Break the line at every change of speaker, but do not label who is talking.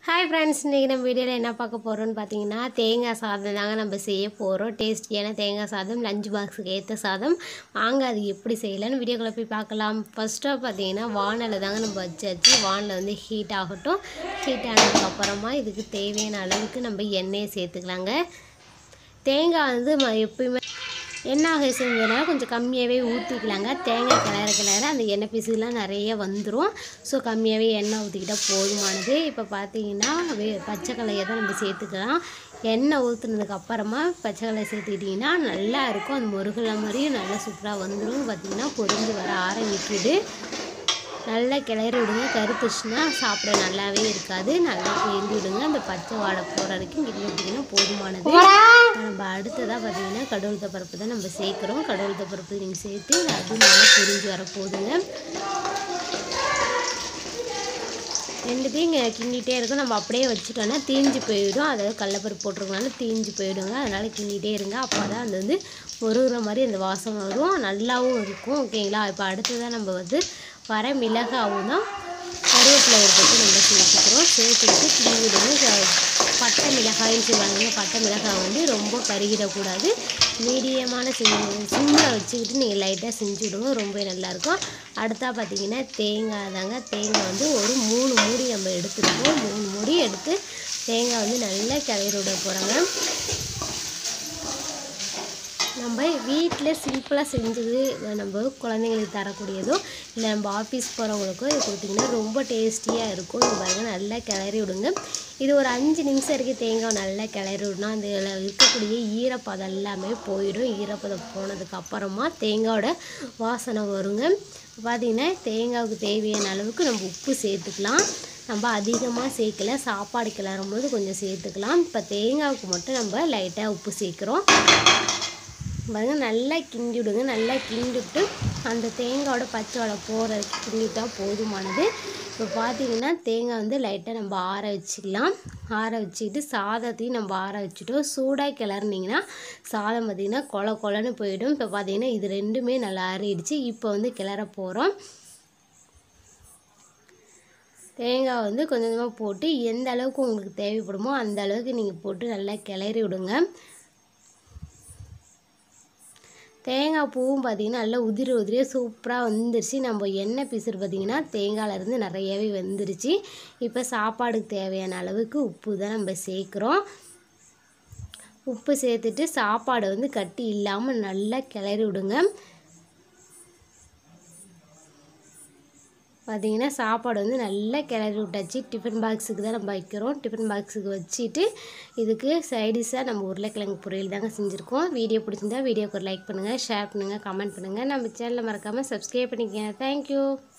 hi friends இன்றைக்கி நம்ம வீடியோவில் என்ன பார்க்க போகிறோம்னு பார்த்தீங்கன்னா தேங்காய் சாதம் தாங்க நம்ம செய்ய போகிறோம் டேஸ்டியான தேங்காய் சாதம் லஞ்ச் பாக்ஸுக்கு ஏற்ற சாதம் வாங்க அது எப்படி செய்யலாம்னு வீடியோக்குள்ளே போய் பார்க்கலாம் ஃபஸ்ட்டாக பார்த்தீங்கன்னா வானலை தாங்க நம்ம வச்சாச்சு வானலை வந்து ஹீட் ஆகட்டும் ஹீட் ஆனதுக்கப்புறமா இதுக்கு தேவையான அளவுக்கு நம்ம எண்ணெயை சேர்த்துக்கலாங்க தேங்காய் வந்து ம- எப்பயுமே எண்ணெய் செஞ்சதுனால கொஞ்சம் கம்மியாகவே ஊற்றிக்கலாங்க தேங்காய் கிளற கிளற அந்த எண்ணெய் பீஸுலாம் நிறைய வந்துடும் ஸோ கம்மியாகவே எண்ணெய் ஊற்றிக்கிட்டால் போதுமானது இப்போ பார்த்தீங்கன்னா வே பச்சை கலையை தான் நம்ம சேர்த்துக்கலாம் எண்ணெய் ஊற்றுனதுக்கு அப்புறமா பச்சை கலை சேர்த்துக்கிட்டிங்கன்னா நல்லா இருக்கும் அந்த முருகலை மாதிரியும் நல்லா சூப்பராக வந்துடும் பார்த்தீங்கன்னா பொரிஞ்சு வர ஆரம்பிக்குது நல்லா கிளறி விடுங்க கருத்துச்சுன்னா சாப்பிட நல்லாவே இருக்காது நல்லா கிளறி விடுங்க அந்த பச்சை வாடை போகிற வரைக்கும் கிளறி விட்டிங்கன்னா போதுமானது நம்ம அடுத்ததாக பார்த்தீங்கன்னா கடவுளத்த பருப்பு தான் நம்ம சேர்க்குறோம் கடவுளத்த பருப்பு நீங்கள் சேர்த்து அது நல்லா பொரிஞ்சு வர போதுங்க ரெண்டுத்தையும் இங்கே கிண்டிகிட்டே இருக்கும் நம்ம அப்படியே வச்சுட்டோன்னா தீஞ்சு போயிடும் அதாவது கடலப்பருப்பு போட்டிருக்கனால தீஞ்சு போயிடுங்க அதனால் கிண்டிகிட்டே இருங்க அப்போ தான் அது வந்து ஒருகிற மாதிரி அந்த வாசம் வரும் நல்லாவும் இருக்கும் ஓகேங்களா இப்போ அடுத்ததாக நம்ம வந்து வர மிளகாவும் தான் கருவேப்பிலை ஒரு பக்கம் நம்ம சேர்த்துக்கிறோம் சேர்த்துக்கிட்டு கிண்டி விடுங்க க- பட்டை மிளகாய்னு சொல்லுவாங்க பட்டை மிளகாய் வந்து ரொம்ப கருகிடக்கூடாது மீடியமான சிம்மில் வச்சுக்கிட்டு நீங்கள் லைட்டாக செஞ்சு விடுங்க ரொம்ப நல்லாயிருக்கும் அடுத்தா பார்த்தீங்கன்னா தேங்காய் தாங்க தேங்காய் வந்து ஒரு மூணு மூடி நம்ம எடுத்துருக்கோம் மூணு மூடி எடுத்து தேங்காய் வந்து நல்லா கிளறி விட போகிறோங்க நம்ம வீட்டில் சிம்பிளாக செஞ்சது நம்ம குழந்தைங்களுக்கு தரக்கூடியதோ இல்லை நம்ம ஆஃபீஸ் போகிறவங்களுக்கோ இது கொடுத்தீங்கன்னா ரொம்ப டேஸ்டியாக இருக்கும் இது பாருங்கள் நல்லா கிளறி விடுங்க இது ஒரு அஞ்சு நிமிஷம் வரைக்கும் தேங்காய் நல்லா கிளறி விடணும் அந்த இதுல இருக்கக்கூடிய ஈரப்பதம் எல்லாமே போயிடும் ஈரப்பதம் போனதுக்கு அப்புறமா தேங்காயோட வாசனை வருங்க பார்த்திங்கன்னா தேங்காவுக்கு தேவையான அளவுக்கு நம்ம உப்பு சேர்த்துக்கலாம் நம்ம அதிகமாக சேர்க்கல சாப்பாடு கிளறும் போது கொஞ்சம் சேர்த்துக்கலாம் இப்போ தேங்காவுக்கு மட்டும் நம்ம லைட்டாக உப்பு சேர்க்குறோம் பாருங்க நல்லா கிண்டி விடுங்க நல்லா கிண்டி விட்டு அந்த தேங்காயோட பச்சை வடை போகிற வரைக்கும் கிண்டிட்டா போதுமானது இப்போ பார்த்தீங்கன்னா தேங்காய் வந்து லைட்டாக நம்ம ஆற வச்சுக்கலாம் ஆற வச்சுக்கிட்டு சாதத்தையும் நம்ம ஆற வச்சுட்டோம் சூடாக கிளறினீங்கன்னா சாதம் பார்த்திங்கன்னா கொல கொலன்னு போயிடும் இப்போ பார்த்தீங்கன்னா இது ரெண்டுமே நல்லா ஆறிடுச்சு இப்போ வந்து கிளற போகிறோம் தேங்காய் வந்து கொஞ்சம் கொஞ்சமாக போட்டு எந்த அளவுக்கு உங்களுக்கு தேவைப்படுமோ அந்த அளவுக்கு நீங்கள் போட்டு நல்லா கிளறி விடுங்க தேங்காய் பூவும் பார்த்திங்கன்னா நல்லா உதிரி உதிரியாக சூப்பராக வந்துருச்சு நம்ம எண்ணெய் பீசுறு பார்த்திங்கன்னா தேங்காயிலேருந்து நிறையவே வந்துருச்சு இப்போ சாப்பாடுக்கு தேவையான அளவுக்கு உப்பு தான் நம்ம சேர்க்குறோம் உப்பு சேர்த்துட்டு சாப்பாடை வந்து கட்டி இல்லாமல் நல்லா கிளறி விடுங்க பார்த்தீங்கன்னா சாப்பாடு வந்து நல்லா கிளறி விட்டாச்சு டிஃபன் பாக்ஸுக்கு தான் நம்ம வைக்கிறோம் டிஃபன் பாக்ஸுக்கு வச்சுட்டு இதுக்கு சைடிஷாக நம்ம உருளைக்கிழங்கு பொரியல் தாங்க செஞ்சுருக்கோம் வீடியோ பிடிச்சிருந்தா வீடியோக்கு ஒரு லைக் பண்ணுங்கள் ஷேர் பண்ணுங்கள் கமெண்ட் பண்ணுங்கள் நம்ம சேனலை மறக்காமல் சப்ஸ்கிரைப் பண்ணிக்கங்க தேங்க்யூ